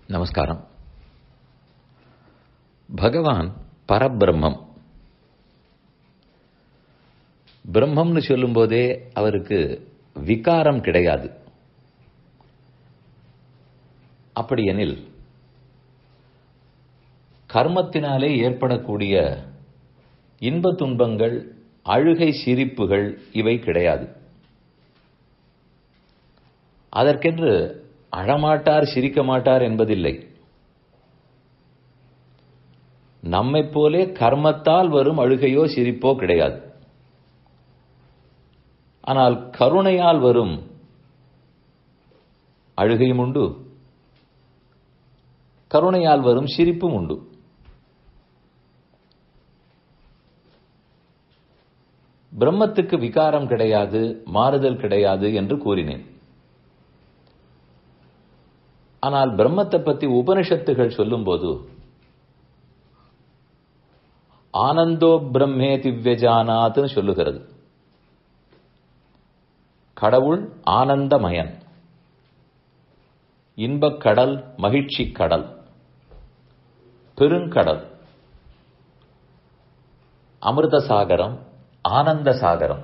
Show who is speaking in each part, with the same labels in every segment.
Speaker 1: நமஸ்காரம் பகவான் பரபிரம்மம் பிரம்மம்னு சொல்லும்போதே அவருக்கு விகாரம் கிடையாது அப்படியெனில் கர்மத்தினாலே ஏற்படக்கூடிய இன்ப துன்பங்கள் அழுகை சிரிப்புகள் இவை கிடையாது அதற்கென்று அழமாட்டார் சிரிக்க மாட்டார் என்பதில்லை நம்மை போலே கர்மத்தால் வரும் அழுகையோ சிரிப்போ கிடையாது ஆனால் கருணையால் வரும் அழுகையும் உண்டு கருணையால் வரும் சிரிப்பும் உண்டு பிரம்மத்துக்கு விகாரம் கிடையாது மாறுதல் கிடையாது என்று கூறினேன் ஆனால் பிரம்மத்தை பற்றி உபனிஷத்துகள் சொல்லும்போது ஆனந்தோ பிரம்மே திவ்யஜானாத்னு சொல்லுகிறது கடவுள் ஆனந்தமயன் இன்பக் கடல் மகிழ்ச்சி கடல் பெருங்கடல் அமிர்த சாகரம் ஆனந்த சாகரம்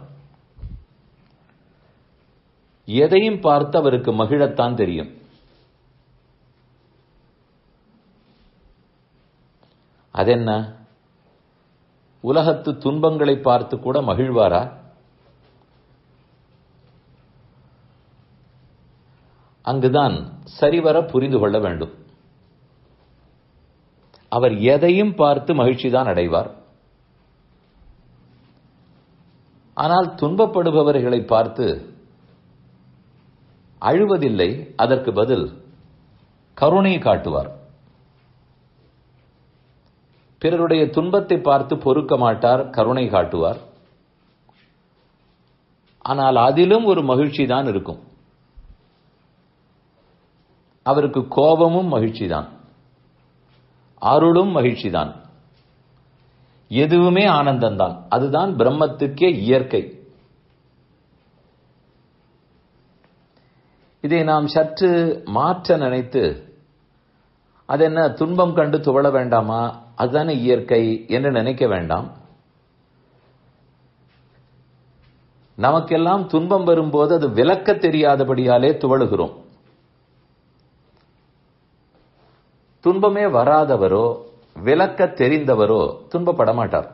Speaker 1: எதையும் பார்த்து அவருக்கு மகிழத்தான் தெரியும் அதென்ன உலகத்து துன்பங்களை பார்த்து கூட மகிழ்வாரா அங்குதான் சரிவர புரிந்து கொள்ள வேண்டும் அவர் எதையும் பார்த்து மகிழ்ச்சிதான் அடைவார் ஆனால் துன்பப்படுபவர்களை பார்த்து அழுவதில்லை அதற்கு பதில் கருணை காட்டுவார் பிறருடைய துன்பத்தை பார்த்து பொறுக்க மாட்டார் கருணை காட்டுவார் ஆனால் அதிலும் ஒரு மகிழ்ச்சி தான் இருக்கும் அவருக்கு கோபமும் மகிழ்ச்சி தான் அருளும் மகிழ்ச்சி தான் எதுவுமே ஆனந்தம்தான் அதுதான் பிரம்மத்துக்கே இயற்கை இதை நாம் சற்று மாற்ற நினைத்து அது என்ன துன்பம் கண்டு துவள வேண்டாமா அதுதானே இயற்கை என்று நினைக்க வேண்டாம் நமக்கெல்லாம் துன்பம் வரும்போது அது விளக்க தெரியாதபடியாலே துவழுகிறோம் துன்பமே வராதவரோ விளக்க தெரிந்தவரோ துன்பப்பட மாட்டார்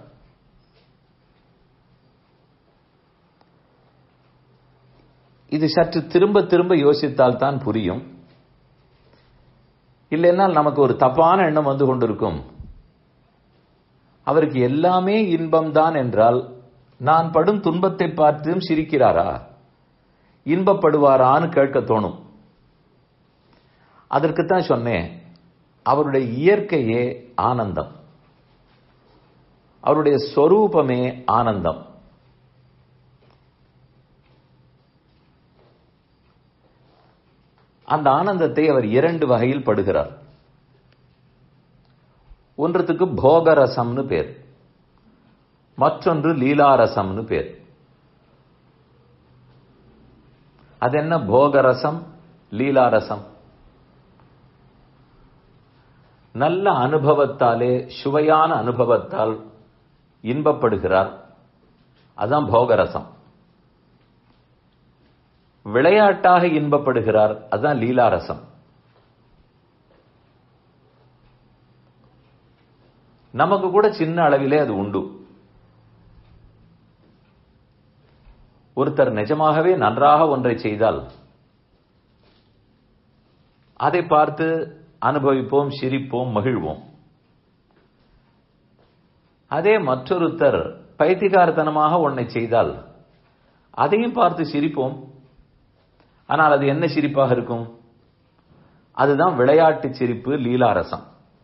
Speaker 1: இது சற்று திரும்ப திரும்ப யோசித்தால் தான் புரியும் இல்லைன்னால் நமக்கு ஒரு தப்பான எண்ணம் வந்து கொண்டிருக்கும் அவருக்கு எல்லாமே இன்பம்தான் என்றால் நான் படும் துன்பத்தை பார்த்தும் சிரிக்கிறாரா இன்பப்படுவாரான்னு கேட்க தோணும் அதற்குத்தான் சொன்னேன் அவருடைய இயற்கையே ஆனந்தம் அவருடைய ஸ்வரூபமே ஆனந்தம் அந்த ஆனந்தத்தை அவர் இரண்டு வகையில் படுகிறார் ஒன்றத்துக்கு போகரசம்னு பேர் மற்றொன்று லீலாரசம்னு பேர் அது என்ன போகரசம் லீலாரசம் நல்ல அனுபவத்தாலே சுவையான அனுபவத்தால் இன்பப்படுகிறார் அதான் போகரசம் விளையாட்டாக இன்பப்படுகிறார் அதுதான் லீலாரசம் நமக்கு கூட சின்ன அளவிலே அது உண்டு ஒருத்தர் நிஜமாகவே நன்றாக ஒன்றை செய்தால் அதை பார்த்து அனுபவிப்போம் சிரிப்போம் மகிழ்வோம் அதே மற்றொருத்தர் பைத்திகாரத்தனமாக ஒன்றை செய்தால் அதையும் பார்த்து சிரிப்போம் ஆனால் அது என்ன சிரிப்பாக இருக்கும் அதுதான் விளையாட்டு சிரிப்பு லீலாரசம்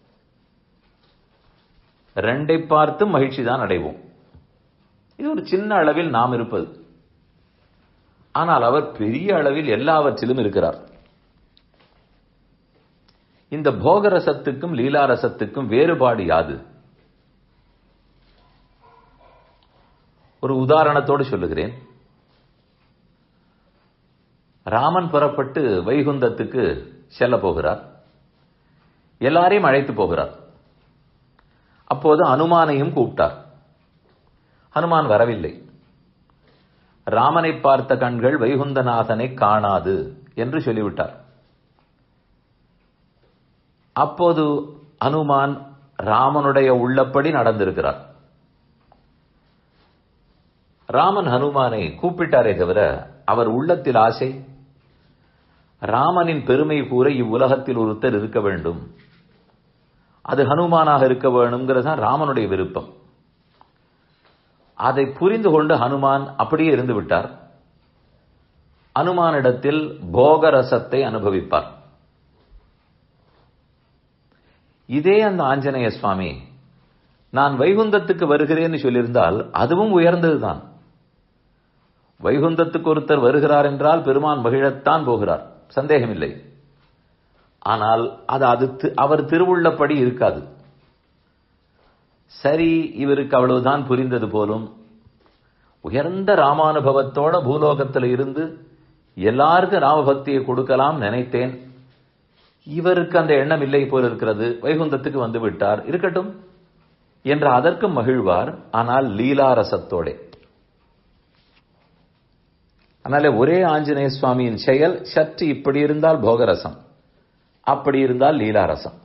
Speaker 1: ரெண்டை பார்த்து மகிழ்ச்சி தான் அடைவோம் இது ஒரு சின்ன அளவில் நாம் இருப்பது ஆனால் அவர் பெரிய அளவில் எல்லாவற்றிலும் இருக்கிறார் இந்த போகரசத்துக்கும் லீலாரசத்துக்கும் வேறுபாடு யாது ஒரு உதாரணத்தோடு சொல்லுகிறேன் ராமன் புறப்பட்டு வைகுந்தத்துக்கு செல்ல போகிறார் எல்லாரையும் அழைத்து போகிறார் அப்போது அனுமானையும் கூப்பிட்டார் ஹனுமான் வரவில்லை ராமனை பார்த்த கண்கள் வைகுந்தநாதனை காணாது என்று சொல்லிவிட்டார் அப்போது அனுமான் ராமனுடைய உள்ளப்படி நடந்திருக்கிறார் ராமன் ஹனுமானை கூப்பிட்டாரே தவிர அவர் உள்ளத்தில் ஆசை ராமனின் பெருமை கூற இவ்வுலகத்தில் ஒருத்தர் இருக்க வேண்டும் அது ஹனுமானாக இருக்க வேணுங்கிறது தான் ராமனுடைய விருப்பம் அதை புரிந்து கொண்டு ஹனுமான் அப்படியே இருந்து விட்டார் அனுமானிடத்தில் போகரசத்தை அனுபவிப்பார் இதே அந்த ஆஞ்சநேய சுவாமி நான் வைகுந்தத்துக்கு வருகிறேன்னு சொல்லியிருந்தால் அதுவும் உயர்ந்ததுதான் வைகுந்தத்துக்கு ஒருத்தர் வருகிறார் என்றால் பெருமான் மகிழத்தான் போகிறார் சந்தேகமில்லை ஆனால் அது அது அவர் திருவுள்ளப்படி இருக்காது சரி இவருக்கு அவ்வளவுதான் புரிந்தது போலும் உயர்ந்த ராமானுபவத்தோட பூலோகத்தில் இருந்து எல்லாருக்கும் ராமபக்தியை கொடுக்கலாம் நினைத்தேன் இவருக்கு அந்த எண்ணம் இல்லை போல இருக்கிறது வைகுந்தத்துக்கு வந்து விட்டார் இருக்கட்டும் என்று அதற்கும் மகிழ்வார் ஆனால் லீலாரசத்தோட அதனால ஒரே ஆஞ்சநேய சுவாமியின் செயல் சற்று இப்படி இருந்தால் போகரசம் அப்படி இருந்தால் லீலாரசம்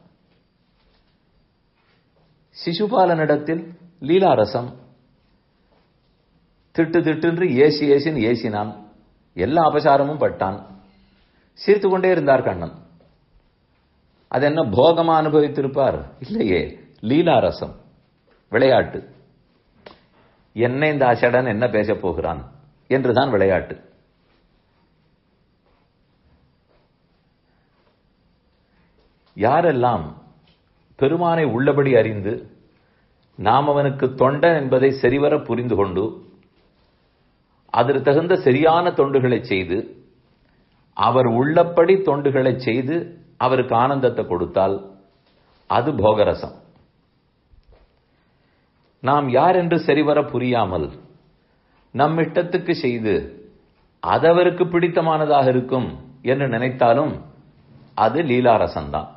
Speaker 1: சிசுபாலனிடத்தில் லீலாரசம் திட்டு திட்டுன்று ஏசி ஏசின்னு ஏசினான் எல்லா அபசாரமும் பட்டான் சிரித்து கொண்டே இருந்தார் கண்ணன் அது என்ன போகமா அனுபவித்திருப்பார் இல்லையே லீலாரசம் விளையாட்டு என்ன இந்த அசடன் என்ன பேசப் போகிறான் என்றுதான் விளையாட்டு யாரெல்லாம் பெருமானை உள்ளபடி அறிந்து நாம் அவனுக்கு தொண்டன் என்பதை சரிவர புரிந்து கொண்டு அதற்கு தகுந்த சரியான தொண்டுகளை செய்து அவர் உள்ளப்படி தொண்டுகளை செய்து அவருக்கு ஆனந்தத்தை கொடுத்தால் அது போகரசம் நாம் யார் என்று சரிவர புரியாமல் நம்மிட்டத்துக்கு செய்து அதவருக்கு பிடித்தமானதாக இருக்கும் என்று நினைத்தாலும் அது லீலாரசம்தான்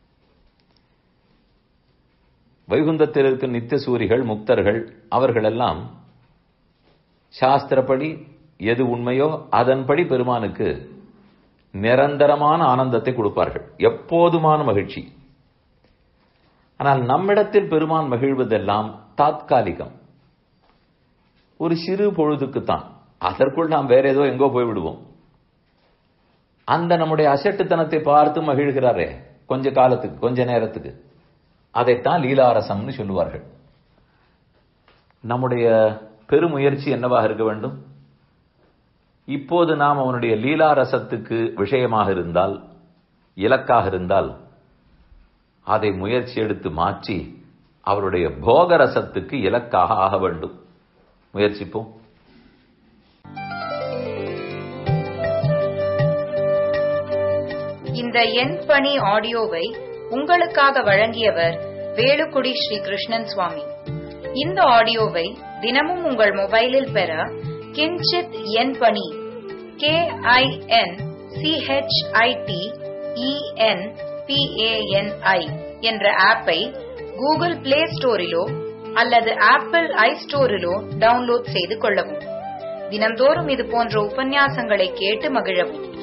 Speaker 1: வைகுந்தத்தில் இருக்கும் நித்தியசூரிகள் முக்தர்கள் அவர்களெல்லாம் சாஸ்திரப்படி எது உண்மையோ அதன்படி பெருமானுக்கு நிரந்தரமான ஆனந்தத்தை கொடுப்பார்கள் எப்போதுமான மகிழ்ச்சி ஆனால் நம்மிடத்தில் பெருமான் மகிழ்வதெல்லாம் தாத்காலிகம் ஒரு சிறு பொழுதுக்குத்தான் அதற்குள் நாம் வேற ஏதோ எங்கோ போய்விடுவோம் அந்த நம்முடைய அசட்டுத்தனத்தை பார்த்து மகிழ்கிறாரே கொஞ்ச காலத்துக்கு கொஞ்ச நேரத்துக்கு அதைத்தான் லீலாரசம்னு சொல்லுவார்கள் நம்முடைய பெருமுயற்சி என்னவாக இருக்க வேண்டும் இப்போது நாம் அவனுடைய லீலாரசத்துக்கு விஷயமாக இருந்தால் இலக்காக இருந்தால் அதை முயற்சி எடுத்து மாற்றி அவருடைய போகரசத்துக்கு இலக்காக ஆக வேண்டும் முயற்சிப்போம்
Speaker 2: இந்த எண் பணி ஆடியோவை உங்களுக்காக வழங்கியவர் வேலுக்குடி ஸ்ரீ கிருஷ்ணன் சுவாமி இந்த ஆடியோவை தினமும் உங்கள் மொபைலில் பெற கிஞ்சித் எண் பணி கே ஐ என் சிஹெச்ஐடி இஎன் பிஏஎன்ஐ என்ற ஆப்பை கூகுள் பிளே ஸ்டோரிலோ அல்லது ஆப்பிள் ஐ ஸ்டோரிலோ டவுன்லோட் செய்து கொள்ளவும் தினந்தோறும் இது போன்ற உபன்யாசங்களை கேட்டு மகிழவும்